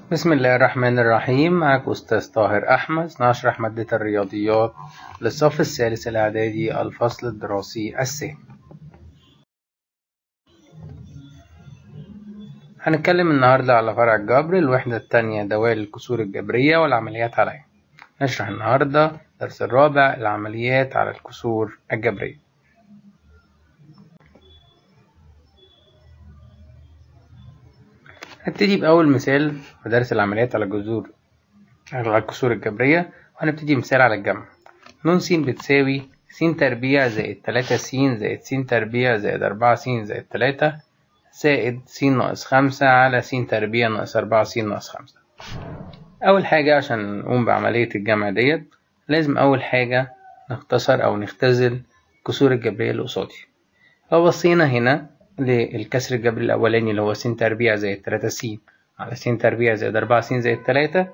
بسم الله الرحمن الرحيم معك أستاذ طاهر أحمد نشرح مادة الرياضيات للصف الثالث الإعدادي الفصل الدراسي الثاني هنتكلم النهاردة على فرع الجبر الوحدة التانية دوال الكسور الجبرية والعمليات عليها نشرح النهاردة الدرس الرابع العمليات على الكسور الجبرية هنبتدي بأول مثال في درس العمليات على الجذور على الكسور الجبرية وهنبتدي مثال على الجمع ن س بتساوي س تربيع زائد تلاتة س زائد س تربيع زائد أربعة س زائد تلاتة زائد س ناقص خمسة على س تربيع ناقص أربعة س ناقص خمسة أول حاجة عشان نقوم بعملية الجمع ديت لازم أول حاجة نختصر أو نختزل الكسور الجبرية اللي قصادي لو بصينا هنا للكسر الجبري الأولاني اللي هو س تربيع زائد تلاتة س على س تربيع زائد أربعة س زائد تلاتة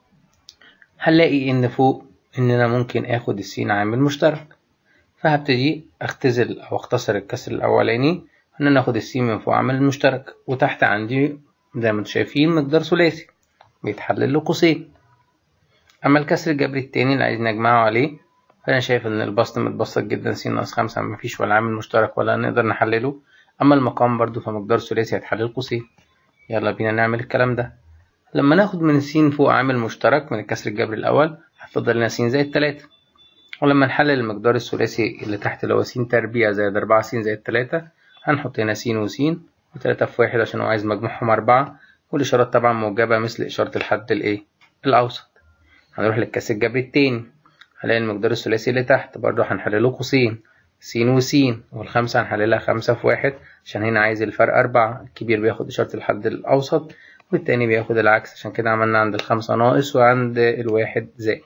هنلاقي إن فوق إن أنا ممكن آخد السين عامل مشترك فهبتدي أختزل أو أختصر الكسر الأولاني إن أنا آخد السين من فوق عامل مشترك وتحت عندي زي ما انتم شايفين مقدار ثلاثي بيتحلل له قوسين أما الكسر الجبري التاني اللي عايز نجمعه عليه فأنا شايف إن البسط متبسط جدا س ناقص خمسة مفيش ولا عامل مشترك ولا نقدر نحلله أما المقام برضو فمقدار ثلاثي هيتحلل قوسين يلا بينا نعمل الكلام ده لما ناخد من س فوق عامل مشترك من الكسر الجبري الأول هتفضل لنا س زائد تلاتة ولما نحلل المقدار الثلاثي اللي تحت اللي هو س تربيع زائد أربعة س زائد تلاتة هنحط هنا س وس وتلاتة في واحد عشان هو عايز مجموعهم أربعة والإشارات طبعا موجبة مثل إشارة الحد الإيه الأوسط هنروح للكسر الجبري التاني هنلاقي المقدار الثلاثي اللي تحت برضه هنحلله قوسين س وس والخمسة هنحللها خمسة في واحد عشان هنا عايز الفرق أربعة الكبير بياخد إشارة الحد الأوسط والتاني بياخد العكس عشان كده عملنا عند الخمسة ناقص وعند الواحد زائد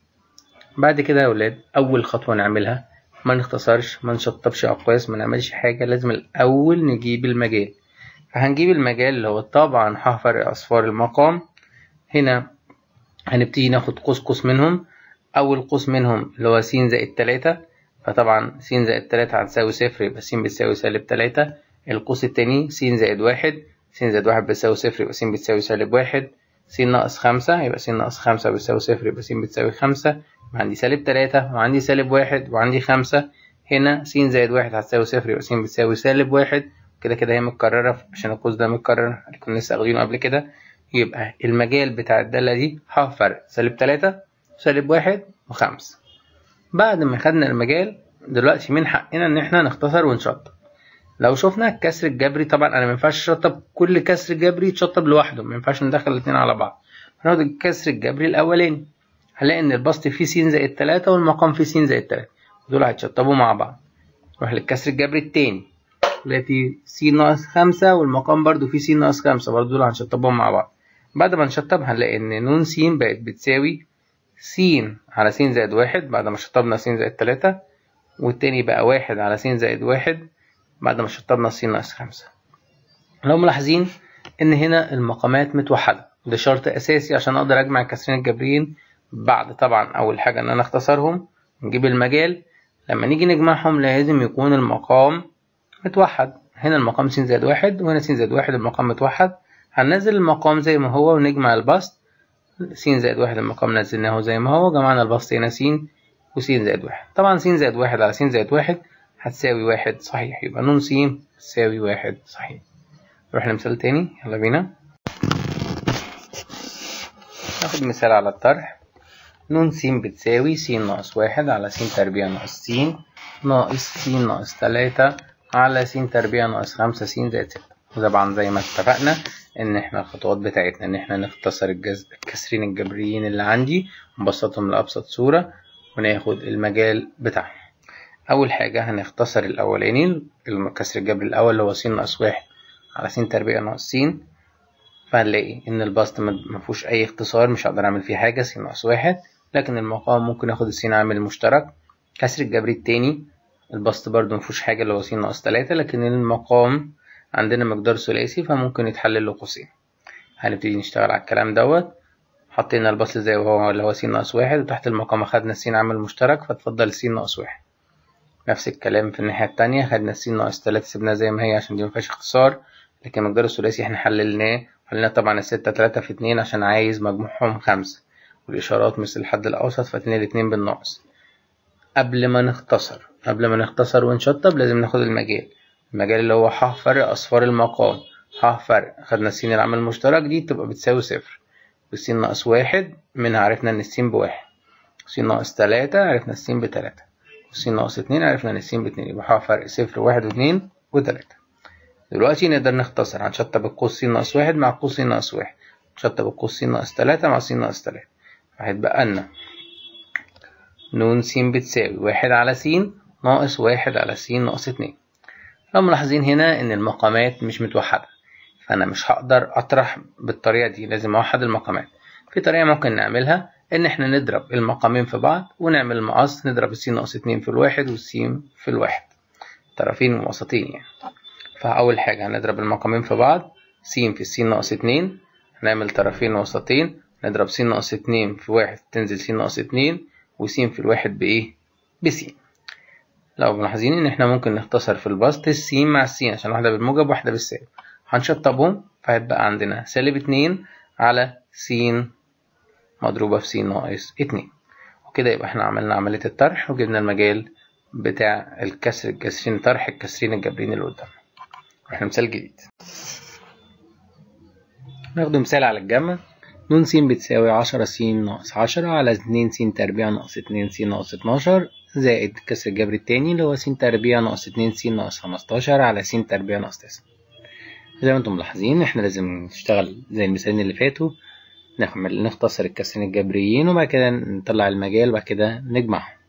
بعد كده يا ولاد أول خطوة نعملها ما نختصرش ما نشطبش أقواس ما نعملش حاجة لازم الأول نجيب المجال فهنجيب المجال اللي هو طبعا هفرق أصفار المقام هنا هنبتدي ناخد قوس قوس منهم أول قوس منهم اللي هو س زائد تلاتة فطبعا س زائد تلاتة هتساوي صفر يبقى س بتساوي سالب تلاتة القوس التاني س زائد واحد س زائد واحد بتساوي صفر يبقى س بتساوي سالب واحد س ناقص خمسة يبقى س ناقص خمسة بتساوي صفر يبقى س بتساوي خمسة عندي سالب تلاتة وعندي سالب واحد وعندي خمسة هنا س زائد واحد هتساوي صفر يبقى س بتساوي سالب واحد كده كده هي متكررة عشان القوس ده متكرر كنا لسه واخدينه قبل كده يبقى المجال بتاع الدالة دي ح فرق سالب تلاتة وسالب واحد وخمسة بعد ما خدنا المجال دلوقتي من حقنا ان احنا نختصر ونشطب لو شفنا الكسر الجبري طبعا انا ما ينفعش اشطب كل كسر جبري يتشطب لوحده ما ينفعش ندخل الاثنين على بعض هناخد الكسر الجبري الاولاني هنلاقي ان البسط فيه س زائد تلاتة والمقام فيه س زائد تلاتة دول هيتشطبوا مع بعض نروح للكسر الجبري التاني نلاقي فيه س ناقص خمسة والمقام برضو فيه س ناقص خمسة برضو دول هنشطبهم مع بعض بعد ما نشطب هنلاقي ان ن س بقت بتساوي س على س زائد واحد بعد ما شطبنا س زائد تلاتة والتاني بقى واحد على س زائد واحد بعد ما شطبنا س ناقص خمسة لو ملاحظين إن هنا المقامات متوحدة ده شرط أساسي عشان أقدر أجمع الكسرين الجبريين بعد طبعا أول حاجة إن أنا أختصرهم نجيب المجال لما نيجي نجمعهم لازم يكون المقام متوحد هنا المقام س زائد واحد وهنا س زائد واحد المقام متوحد هننزل المقام زي ما هو ونجمع البسط س زائد واحد المقام نزلناه زي ما هو جمعنا البسط هنا س وس زائد واحد طبعا س زائد واحد على س زائد واحد هتساوي واحد صحيح يبقى ن س تساوي واحد صحيح نروح لمثال تاني يلا بينا ناخد مثال على الطرح ن س بتساوي س ناقص واحد على س تربيع ناقص س ناقص س ناقص تلاتة على س تربيع ناقص خمسة س زائد ستة وطبعا زي ما اتفقنا ان احنا الخطوات بتاعتنا ان احنا نختصر الجز... الكسرين الجبريين اللي عندي ونبسطهم لأبسط صورة وناخد المجال بتاعهم أول حاجة هنختصر الأولاني الكسر الجبري الأول اللي هو س ناقص واحد على س تربيع ناقص س فهنلاقي إن البسط مفهوش أي اختصار مش هقدر أعمل فيه حاجة س ناقص واحد لكن المقام ممكن آخد السين عامل مشترك كسر الجبري التاني البسط برضو مفهوش حاجة اللي هو س ناقص تلاتة لكن المقام عندنا مقدار ثلاثي فممكن يتحلل له قوسين هنبتدي نشتغل على الكلام دوت حطينا البسط زي وهو اللي هو س ناقص واحد وتحت المقام أخدنا السين عامل مشترك فتفضل س ناقص واحد نفس الكلام في الناحية التانية خدنا س ناقص تلاتة سيبناها زي ما هي عشان دي مفيهاش اختصار لكن مقدار الثلاثي احنا حللناه قلنا طبعا الستة تلاتة في اتنين عشان عايز مجموعهم خمسة والإشارات مثل الحد الأوسط فاتنين الاتنين بالناقص قبل ما نختصر قبل ما نختصر ونشطب لازم ناخد المجال المجال اللي هو ح فرق أصفار المقام ح فرق خدنا السين العامل المشترك دي تبقى بتساوي صفر والسين ناقص واحد منها عرفنا إن السين بواحد والسين ناقص تلاتة عرفنا السين بتلاتة والسين ناقص اتنين عرفنا إن السين باتنين يبقى ح فرق صفر واحد واتنين وتلاتة دلوقتي نقدر نختصر هنشطب القوس س ناقص واحد مع قوس س ناقص واحد نشطب القوس س ناقص تلاتة مع س ناقص تلاتة هيتبقى لنا ن س بتساوي واحد على س ناقص واحد على س ناقص اتنين لو ملاحظين هنا إن المقامات مش متوحدة فأنا مش هقدر أطرح بالطريقة دي لازم أوحد المقامات في طريقة ممكن نعملها إن إحنا نضرب المقامين في بعض ونعمل مقص نضرب الس ناقص اتنين في الواحد والس في الواحد طرفين وسطين يعني فأول حاجة هنضرب المقامين في بعض س في س ناقص اتنين هنعمل طرفين وسطين نضرب س ناقص اتنين في واحد تنزل س ناقص اتنين وس في الواحد بإيه؟ بس لو ملاحظين إن إحنا ممكن نختصر في البسط الس مع الس عشان واحدة بالموجب وواحدة بالسالب هنشطبهم فهيبقى عندنا سالب اتنين على س مضروبة في س ناقص اتنين وكده يبقى احنا عملنا عملية الطرح وجبنا المجال بتاع الكسر الكسرين طرح الكسرين الجبرين اللي قدامنا احنا مثال جديد ناخد مثال على الجمع ن س بتساوي عشرة س ناقص عشرة على اتنين س تربيع ناقص اتنين س ناقص اتناشر زائد الكسر الجبري التاني اللي هو س تربيع ناقص اتنين س ناقص خمستاشر على س تربيع ناقص تسعة زي ما انتم ملاحظين احنا لازم نشتغل زي المثالين اللي فاتوا نعمل نختصر الكسرين الجبريين وبعد كده نطلع المجال وبعد كده نجمعهم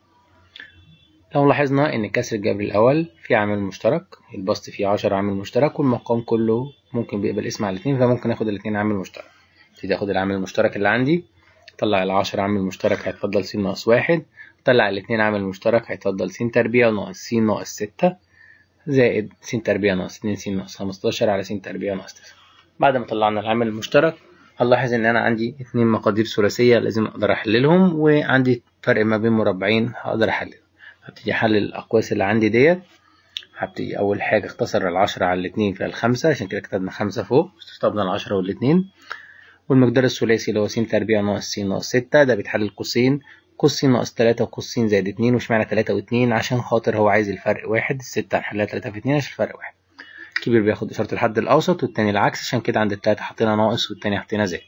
لو لاحظنا ان الكسر الجبري الاول فيه عامل مشترك البسط فيه عشرة عامل مشترك والمقام كله ممكن بيقبل اسم على الاتنين فممكن اخد الاتنين عامل مشترك ابتدي اخد العامل المشترك اللي عندي طلع العشرة عامل مشترك هيتفضل س ناقص واحد طلع الاتنين عامل مشترك هيتفضل س تربيع ناقص س ناقص ستة زائد س تربيع ناقص اتنين س ناقص خمستاشر على س تربيع ناقص تسعة بعد ما طلعنا العامل المشترك هنلاحظ ان انا عندي اتنين مقادير ثلاثية لازم اقدر احللهم وعندي فرق ما بين مربعين هقدر احلله هبتدي احلل الاقواس اللي عندي ديت هبتدي اول حاجة اختصر العشرة على الاتنين فيها الخمسة عشان كده كتبنا خمسة فوق استخدمنا العشرة والاتنين والمقدار الثلاثي اللي هو س تربيع ناقص س ناقص ستة ده بيتحلل قوسين قوس س ناقص تلاتة وقوس س زائد اتنين واشمعنى تلاتة واتنين عشان خاطر هو عايز الفرق واحد الستة هنحلها تلاتة في اتنين عشان الفرق واحد الكبير بياخد إشارة الحد الأوسط والتاني العكس عشان كده عند التلاتة حطينا ناقص والتاني حطينا زائد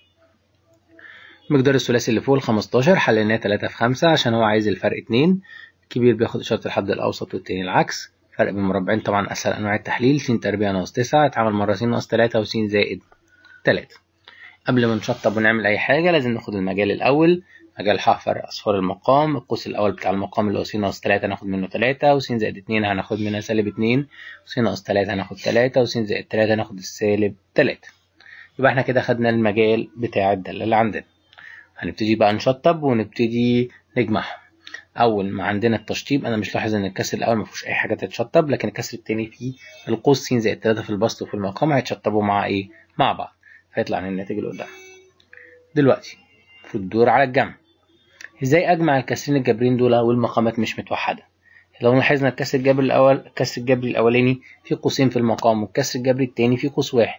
المقدار الثلاثي اللي فوق الخمستاشر حليناه تلاتة في خمسة عشان هو عايز الفرق اتنين الكبير بياخد إشارة الحد الأوسط والتاني العكس فرق بين مربعين طبعا أسهل أنواع التحليل س تربيع ناقص تسعة اتعمل مرة س ناقص تلاتة وس زائد تلاتة قبل ما نشطب ونعمل أي حاجة لازم ناخد المجال الأول مجال ح فرق أصفار المقام القوس الأول بتاع المقام اللي هو س ناقص تلاتة هناخد منه تلاتة وس زائد اتنين هناخد منها سالب اتنين وس ناقص تلاتة هناخد تلاتة وس زائد تلاتة هناخد السالب تلاتة يبقى احنا كده خدنا المجال بتاع الدالة اللي عندنا هنبتدي بقى نشطب ونبتدي نجمعهم اول ما عندنا التشطيب انا مش لاحظ ان الكسر الاول ما فيهوش اي حاجه تتشطب لكن الكسر التاني فيه القوس س زائد 3 في البسط وفي المقام هيتشطبوا مع ايه مع بعض فيطلع لنا الناتج اللي قدامنا دلوقتي في الدور على الجمع ازاي اجمع الكسرين الجبرين دول والمقامات مش متوحده لو لاحظنا الكسر الجبري الاول الكسر الجبري الاولاني فيه قوسين في المقام والكسر الجبري التاني فيه قوس واحد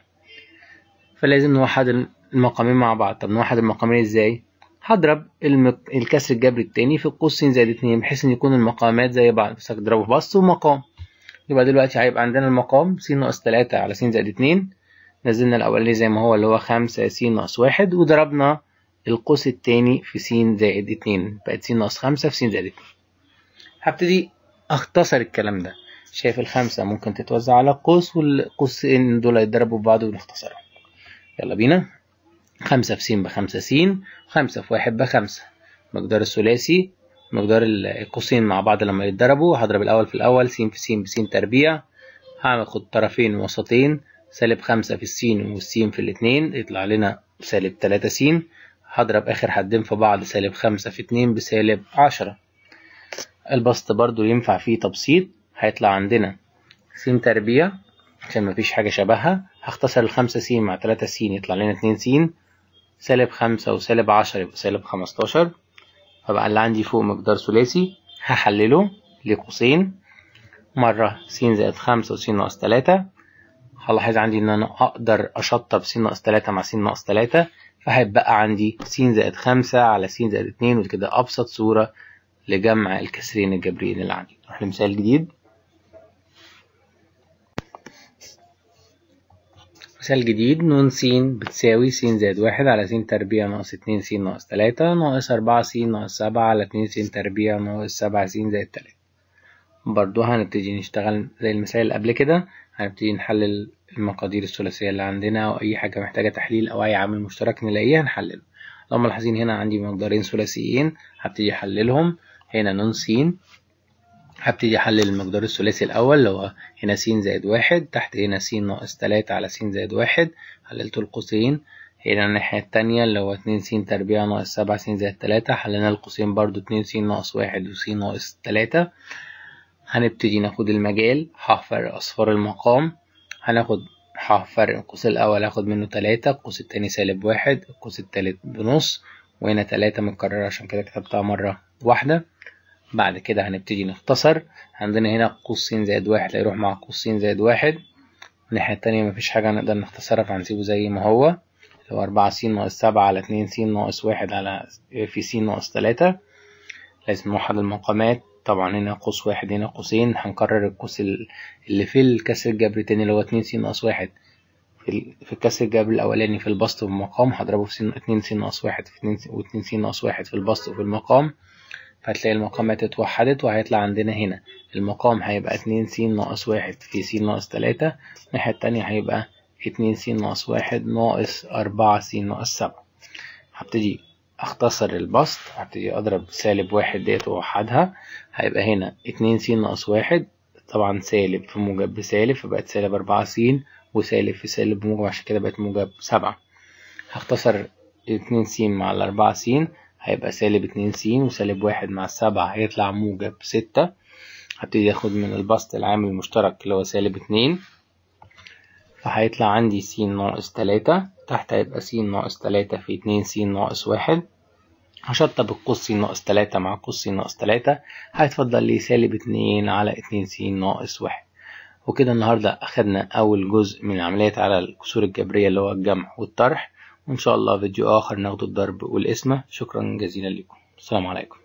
فلازم نوحد المقامين مع بعض طب نوحد المقامين ازاي هضرب المك... الكسر الجبري التاني في القوس س زائد اتنين بحيث ان يكون المقامات زي بعض بس هضربه في بسط ومقام يبقى دلوقتي هيبقى عندنا المقام س ناقص تلاتة على س زائد اتنين نزلنا الأولاني زي ما هو اللي هو خمسة س ناقص واحد وضربنا القوس التاني في س زائد اتنين بقت س ناقص خمسة في س زائد اتنين هبتدي أختصر الكلام ده شايف الخمسة ممكن تتوزع على القوس والقوسين دول يتضربوا في بعض ونختصرهم يلا بينا خمسة في س بخمسة س خمسة في واحد بخمسة مقدار الثلاثي مقدار القوسين مع بعض لما يتضربوا هضرب الأول في الأول س في س بس تربيع هاخد طرفين وسطين سالب خمسة في السين والسين في الاتنين يطلع لنا سالب تلاتة س هضرب آخر حدين في بعض سالب خمسة في اتنين بسالب عشرة البسط برضو ينفع فيه تبسيط هيطلع عندنا س تربيع عشان مفيش حاجة شبهها هختصر الخمسة س مع تلاتة س يطلع لنا اتنين س سالب خمسة وسالب عشرة يبقى سالب خمستاشر فبقى اللي عندي فوق مقدار ثلاثي هحلله لقوسين مرة س زائد خمسة وس ناقص تلاتة هلاحظ عندي إن أنا أقدر أشطب س ناقص تلاتة مع س ناقص تلاتة فهيبقى عندي س زائد خمسة على س زائد اتنين ودي كده أبسط صورة لجمع الكسرين الجبريين اللي عندي نروح لمثال جديد مثال جديد ن س بتساوي س زائد واحد على س تربيع ناقص اتنين س ناقص تلاتة ناقص أربعة س ناقص سبعة على اتنين س تربيع ناقص سبعة س زائد تلاتة برضو هنبتدي نشتغل زي المثال اللي قبل كده هنبتدي نحلل المقادير الثلاثية اللي عندنا أو أي حاجة محتاجة تحليل أو أي عامل مشترك نلاقيه هنحلله لو ملاحظين هنا عندي مقدارين ثلاثيين هبتدي أحللهم هنا ن س هبتدي أحلل المقدار الثلاثي الأول اللي هو هنا س زائد واحد تحت هنا س ناقص تلاتة على س زائد واحد حللت القوسين هنا الناحية التانية اللي هو اتنين س تربيع ناقص سبعة س زائد تلاتة حلينا القوسين برضو اتنين س ناقص واحد وس ناقص تلاتة هنبتدي ناخد المجال ح فرق أصفار المقام هناخد ح فرق القوس الأول هاخد منه تلاتة القوس التاني سالب واحد القوس التالت بنص وهنا تلاتة متكررة عشان كده كتبتها مرة واحدة بعد كده هنبتدي نختصر عندنا هنا قوس س زائد واحد هيروح مع قوس س زائد واحد الناحية التانية مفيش حاجة نقدر نختصرها فهنسيبه زي ما هو اللي هو أربعة س ناقص سبعة على اتنين س ناقص واحد على في س ناقص تلاتة لازم نوحد المقامات طبعا هنا قوس واحد هنا قوسين هنكرر القوس اللي في الكسر الجبري التاني اللي هو اتنين س ناقص واحد في, في الكسر الجبري الأولاني في البسط والمقام هضربه في اتنين س ناقص واحد في اتنين واتنين س ناقص واحد في البسط وفي المقام فهتلاقي المقامات اتوحدت وهيطلع عندنا هنا المقام هيبقى اتنين س ناقص واحد في س ناقص تلاتة الناحية التانية هيبقى اتنين س ناقص واحد ناقص أربعة س ناقص سبعة هبتدي أختصر البسط هبتدي أضرب سالب واحد ديت وأوحدها هيبقى هنا اتنين س ناقص واحد طبعا سالب في موجب بسالب فبقت سالب أربعة س وسالب في سالب بموجب عشان كده بقت موجب سبعة هختصر اتنين س مع الأربعة س هيبقى سالب اتنين س وسالب واحد مع السبعة هيطلع موجب ستة هبتدي اخد من البسط العامل المشترك اللي هو سالب اتنين فهيطلع عندي س ناقص تلاتة تحت هيبقى س ناقص تلاتة في اتنين س ناقص واحد هشطب القوس س ناقص تلاتة مع قوس س ناقص تلاتة هيتفضل لي سالب اتنين على اتنين س ناقص واحد وكده النهاردة أخدنا أول جزء من العمليات على الكسور الجبرية اللي هو الجمع والطرح وإن شاء الله فيديو آخر ناخد الضرب والقسمة شكرا جزيلا لكم السلام عليكم